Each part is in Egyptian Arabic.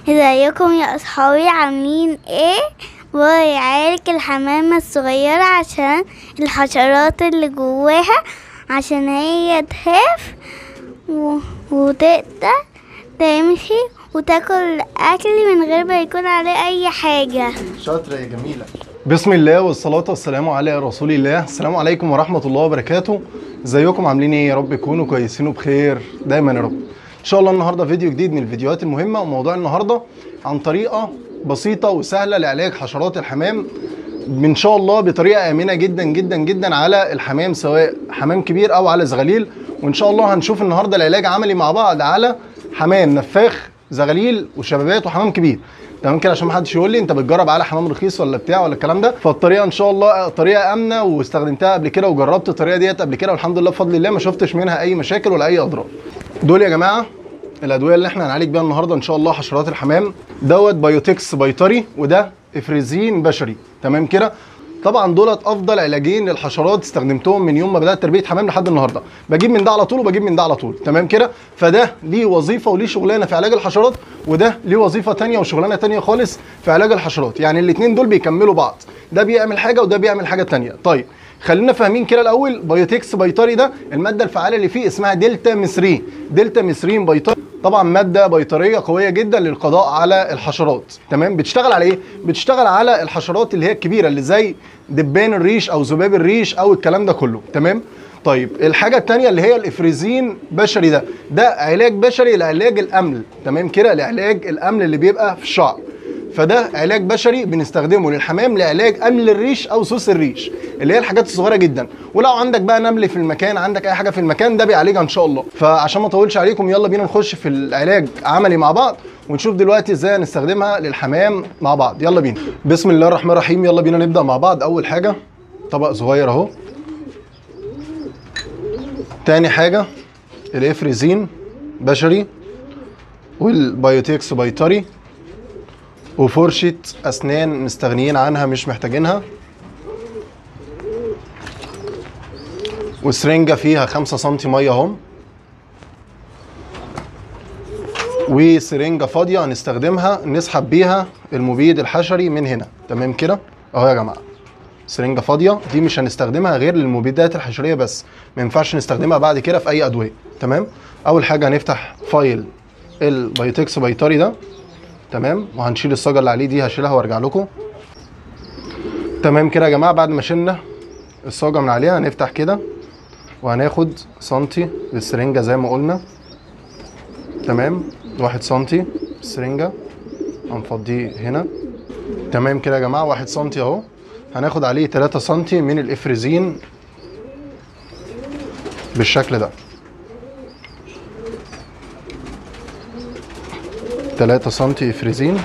ازيكم يا اصحابي عاملين ايه ويعالج الحمامة الصغيرة عشان الحشرات اللي جواها عشان هي تخاف و... وتقدر تمشي وتاكل اكل من غير ما يكون عليه اي حاجة شاطرة يا جميلة بسم الله والصلاة والسلام على رسول الله السلام عليكم ورحمة الله وبركاته ازيكم عاملين ايه يا رب تكونوا كويسين وبخير دايما يا رب ان شاء الله النهارده فيديو جديد من الفيديوهات المهمة وموضوع النهارده عن طريقة بسيطة وسهلة لعلاج حشرات الحمام ان شاء الله بطريقة آمنة جدا جدا جدا على الحمام سواء حمام كبير او على زغاليل وان شاء الله هنشوف النهارده العلاج عملي مع بعض على حمام نفاخ زغاليل وشبابات وحمام كبير تمام كده عشان ما حدش يقول لي انت بتجرب على حمام رخيص ولا بتاع ولا الكلام ده فالطريقه ان شاء الله طريقه امنه واستخدمتها قبل كده وجربت الطريقه ديت قبل كده والحمد لله بفضل الله ما شفتش منها اي مشاكل ولا اي اضرار دول يا جماعه الادويه اللي احنا هنعالج بيها النهارده ان شاء الله حشرات الحمام دوت بايوتكس بيطري وده افريزين بشري تمام كده طبعا دولت افضل علاجين للحشرات استخدمتهم من يوم ما بدات تربيه حمام لحد النهارده بجيب من ده على طول وبجيب من ده على طول تمام كده فده ليه وظيفه وليه شغلانه في علاج الحشرات وده ليه وظيفه تانية وشغلانه تانية خالص في علاج الحشرات يعني الاثنين دول بيكملوا بعض ده بيعمل حاجه وده بيعمل حاجه تانية طيب خلينا فاهمين كده الاول بايوتكس بيطري ده الماده الفعاله اللي فيه اسمها دلتا مصرين دلتا مصرين بيطري طبعا ماده بيطريه قويه جدا للقضاء على الحشرات تمام بتشتغل على ايه بتشتغل على الحشرات اللي هي الكبيره اللي زي دبان الريش او ذباب الريش او الكلام ده كله تمام طيب الحاجه الثانيه اللي هي الافريزين بشري ده ده علاج بشري لعلاج الامل تمام كده لعلاج الامل اللي بيبقى في الشعر فده علاج بشري بنستخدمه للحمام لعلاج امل الريش او سوس الريش اللي هي الحاجات الصغيره جدا ولو عندك بقى نمل في المكان عندك اي حاجه في المكان ده بيعالجها ان شاء الله فعشان ما اطولش عليكم يلا بينا نخش في العلاج عملي مع بعض ونشوف دلوقتي ازاي هنستخدمها للحمام مع بعض يلا بينا بسم الله الرحمن الرحيم يلا بينا نبدا مع بعض اول حاجه طبق صغير اهو تاني حاجه الافريزين بشري والبايوتكس بيطري وفرشة أسنان مستغنيين عنها مش محتاجينها وسرنجة فيها خمسة سنتي مية اهم وسرنجة فاضية هنستخدمها نسحب بيها المبيد الحشري من هنا تمام كده اهو يا جماعة سرنجة فاضية دي مش هنستخدمها غير للمبيدات الحشرية بس ما ينفعش نستخدمها بعد كده في أي أدوية تمام أول حاجة هنفتح فايل البايوتكس بيطري ده تمام وهنشيل الصاجه اللي عليه دي هشيلها وارجع لكم تمام كده يا جماعه بعد ما شلنا الصاجه من عليها هنفتح كده وهناخد سنتي بالسرنجه زي ما قلنا تمام واحد سنتي السرنجه هنفضيه هنا تمام كده يا جماعه واحد سنتي اهو هناخد عليه 3 سنتي من الافريزين بالشكل ده 3 سنتي افريزين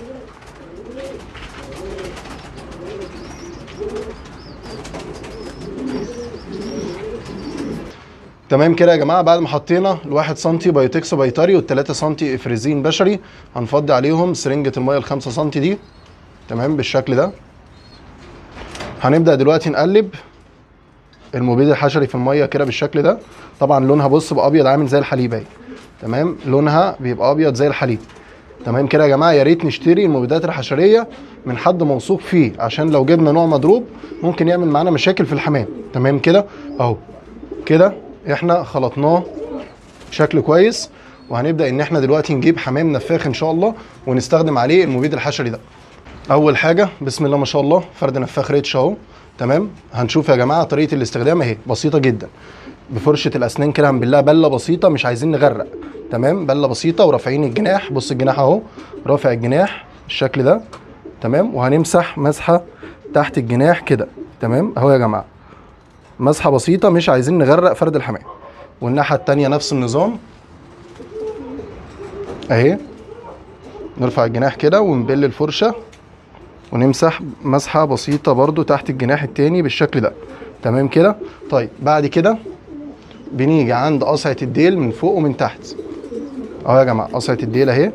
تمام كده يا جماعه بعد ما حطينا الواحد سنتي بايوتكس بيطري والتلاتة سنتي افريزين بشري هنفضي عليهم سرنجة المية الخمسة سنتي دي تمام بالشكل ده هنبدأ دلوقتي نقلب المبيد الحشري في المية كده بالشكل ده طبعا لونها بص بقى ابيض عامل زي الحليب اهي تمام لونها بيبقى ابيض زي الحليب تمام كده يا جماعه يا ريت نشتري المبيدات الحشريه من حد موثوق فيه عشان لو جبنا نوع مضروب ممكن يعمل معانا مشاكل في الحمام تمام كده اهو كده احنا خلطناه بشكل كويس وهنبدا ان احنا دلوقتي نجيب حمام نفاخ ان شاء الله ونستخدم عليه المبيد الحشري ده اول حاجه بسم الله ما شاء الله فرد نفاخ ريتش اهو تمام هنشوف يا جماعه طريقه الاستخدام اهي بسيطه جدا بفرشه الاسنان كده هنبلها بله بسيطه مش عايزين نغرق تمام بله بسيطه ورافعين الجناح بص الجناح اهو رافع الجناح بالشكل ده تمام وهنمسح مسحه تحت الجناح كده تمام اهو يا جماعه مسحه بسيطه مش عايزين نغرق فرد الحمام والناحيه التانية نفس النظام اهي نرفع الجناح كده ونبل الفرشه ونمسح مسحه بسيطه برضو تحت الجناح التاني بالشكل ده تمام كده طيب بعد كده بنيجي عند قصعه الديل من فوق ومن تحت اهو يا جماعه قصعه الديل اهي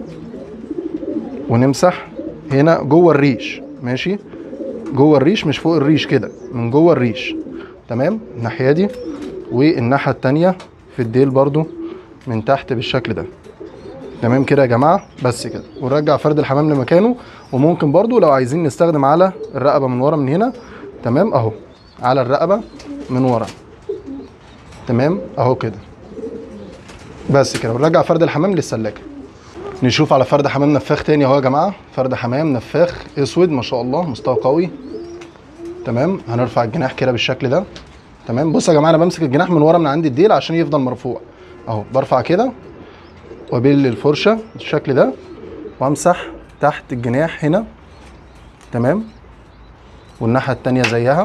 ونمسح هنا جوه الريش ماشي جوه الريش مش فوق الريش كده من جوه الريش تمام الناحيه دي والناحيه التانية في الديل برضو من تحت بالشكل ده تمام كده يا جماعه بس كده ونرجع فرد الحمام لمكانه وممكن برضو لو عايزين نستخدم على الرقبه من ورا من هنا تمام اهو على الرقبه من ورا تمام اهو كده بس كده ونرجع فرد الحمام للسلاكه نشوف على فرد حمام نفاخ تاني اهو يا جماعه فرد حمام نفاخ اسود ما شاء الله مستوى قوي تمام هنرفع الجناح كده بالشكل ده تمام بص يا جماعه انا بمسك الجناح من ورا من عند الديل عشان يفضل مرفوع اهو برفع كده وابل الفرشه بالشكل ده وامسح تحت الجناح هنا تمام والناحيه التانيه زيها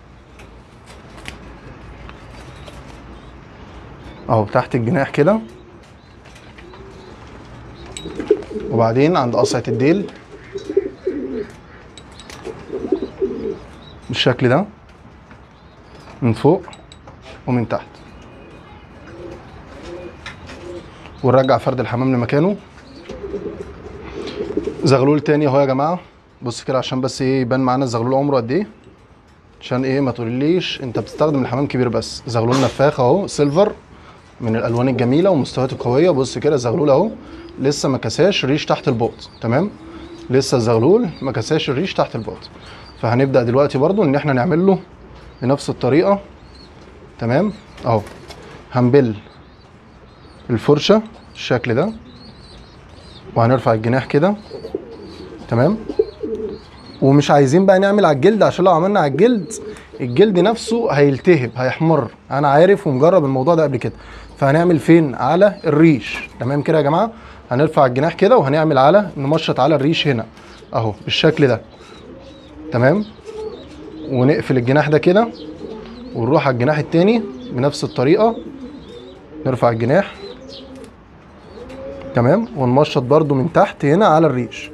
اهو تحت الجناح كده وبعدين عند قصعة الديل بالشكل ده من فوق ومن تحت ونرجع فرد الحمام لمكانه زغلول تاني اهو يا جماعه بص كده عشان بس ايه يبان معانا الزغلول عمره قد ايه عشان ايه ما تقوليش انت بتستخدم الحمام كبير بس زغلول نفاخ اهو سيلفر من الالوان الجميله ومستوياته قويه بص كده الزغلول اهو لسه ما كساش ريش تحت البوط تمام لسه الزغلول ما كساش الريش تحت البوط فهنبدا دلوقتي برضو ان احنا نعمل له بنفس الطريقه تمام اهو هنبل الفرشه بالشكل ده وهنرفع الجناح كده تمام ومش عايزين بقى نعمل على الجلد عشان لو عملنا على الجلد الجلد نفسه هيلتهب هيحمر انا عارف ومجرب الموضوع ده قبل كده فهنعمل فين على الريش تمام كده يا جماعه هنرفع الجناح كده وهنعمل على نمشط على الريش هنا اهو بالشكل ده تمام ونقفل الجناح ده كده ونروح على الجناح التاني بنفس الطريقه نرفع الجناح تمام ونمشط برده من تحت هنا على الريش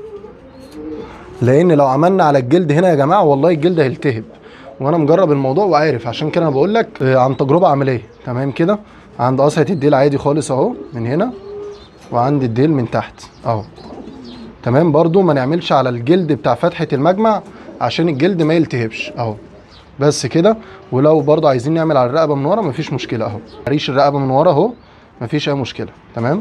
لان لو عملنا على الجلد هنا يا جماعه والله الجلد هيلتهب وانا مجرب الموضوع وعارف عشان كده انا بقول لك عن تجربه عمليه تمام كده عند قصعه الديل عادي خالص اهو من هنا وعند الديل من تحت اهو تمام برضو ما نعملش على الجلد بتاع فتحه المجمع عشان الجلد ما يلتهبش اهو بس كده ولو برضو عايزين نعمل على الرقبه من ورا مفيش مشكله اهو ريش الرقبه من ورا اهو مفيش اي مشكله تمام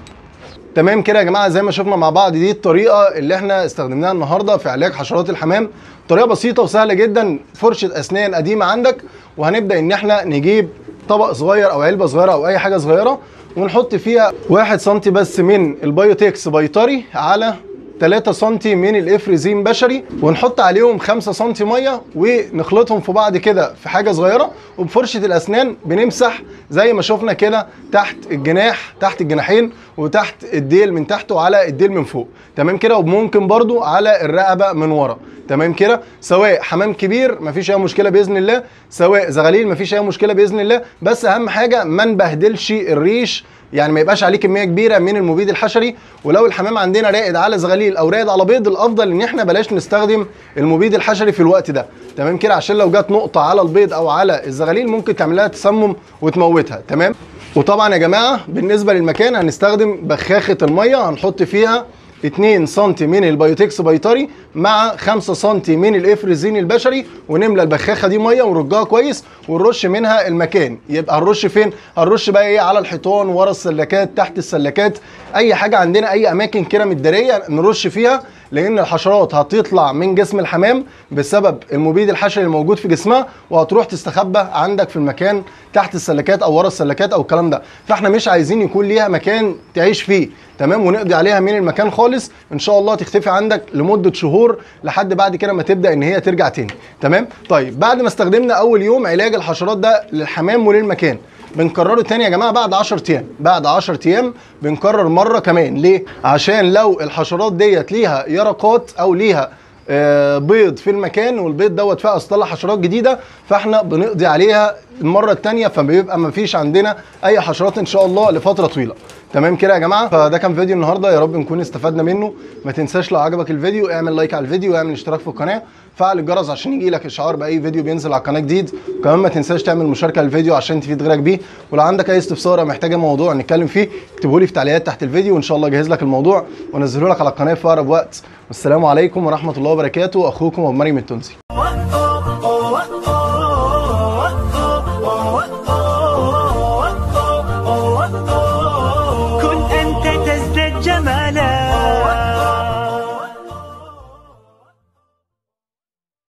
تمام كده يا جماعه زي ما شفنا مع بعض دي الطريقه اللي احنا استخدمناها النهارده في علاج حشرات الحمام طريقه بسيطه وسهله جدا فرشه اسنان قديمه عندك وهنبدا ان احنا نجيب طبق صغير او علبه صغيره او اي حاجه صغيره ونحط فيها 1 سم بس من البايوتكس بيطري على 3 سم من الافريزين بشري ونحط عليهم 5 سم ميه ونخلطهم في بعض كده في حاجه صغيره وبفرشه الاسنان بنمسح زي ما شفنا كده تحت الجناح تحت الجناحين وتحت الديل من تحت وعلى الديل من فوق تمام كده وممكن برضو على الرقبه من ورا تمام كده سواء حمام كبير مفيش اي مشكله باذن الله سواء زغاليل مفيش اي مشكله باذن الله بس اهم حاجه ما نبهدلش الريش يعني ما يبقاش عليه كميه كبيره من المبيد الحشري ولو الحمام عندنا راقد على زغاليل او راقد على بيض الافضل ان احنا بلاش نستخدم المبيد الحشري في الوقت ده تمام كده عشان لو جت نقطه على البيض او على الزغاليل ممكن تعمل لها تسمم وتموتها تمام وطبعا يا جماعه بالنسبه للمكان هنستخدم بخاخه الميه هنحط فيها 2 سم من البيوتكس بيطري مع 5 سم من الافريزين البشري ونملى البخاخه دي ميه ونرجها كويس ونرش منها المكان يبقى هنرش فين هنرش بقى ايه على الحيطان ورا السلكات تحت السلكات اي حاجه عندنا اي اماكن كده متداريه نرش فيها لان الحشرات هتطلع من جسم الحمام بسبب المبيد الحشري الموجود في جسمها وهتروح تستخبى عندك في المكان تحت السلكات او ورا السلكات او الكلام ده فاحنا مش عايزين يكون ليها مكان تعيش فيه تمام ونقضي عليها من المكان خالص ان شاء الله تختفي عندك لمده شهور لحد بعد كده ما تبدا ان هي ترجع تاني تمام طيب بعد ما استخدمنا اول يوم علاج الحشرات ده للحمام وللمكان بنكرره تاني يا جماعه بعد 10 ايام بعد 10 ايام بنكرر مره كمان ليه عشان لو الحشرات ديت ليها يرقات او ليها آه، بيض في المكان والبيض دوت فيها اصطلع حشرات جديده فاحنا بنقضي عليها المره الثانيه فبيبقى ما فيش عندنا اي حشرات ان شاء الله لفتره طويله تمام كده يا جماعه فده كان فيديو النهارده يا رب نكون استفدنا منه ما تنساش لو عجبك الفيديو اعمل لايك على الفيديو واعمل اشتراك في القناه فعل الجرس عشان يجي لك اشعار باي فيديو بينزل على القناه جديد كمان ما تنساش تعمل مشاركه للفيديو عشان تفيد غيرك بيه ولو عندك اي استفسار او محتاج موضوع نتكلم فيه اكتبه لي في تعليقات تحت الفيديو وان شاء الله اجهز لك الموضوع وانزله لك على القناه في اقرب وقت والسلام عليكم ورحمه الله وبركاته اخوكم ابو مريم التونسي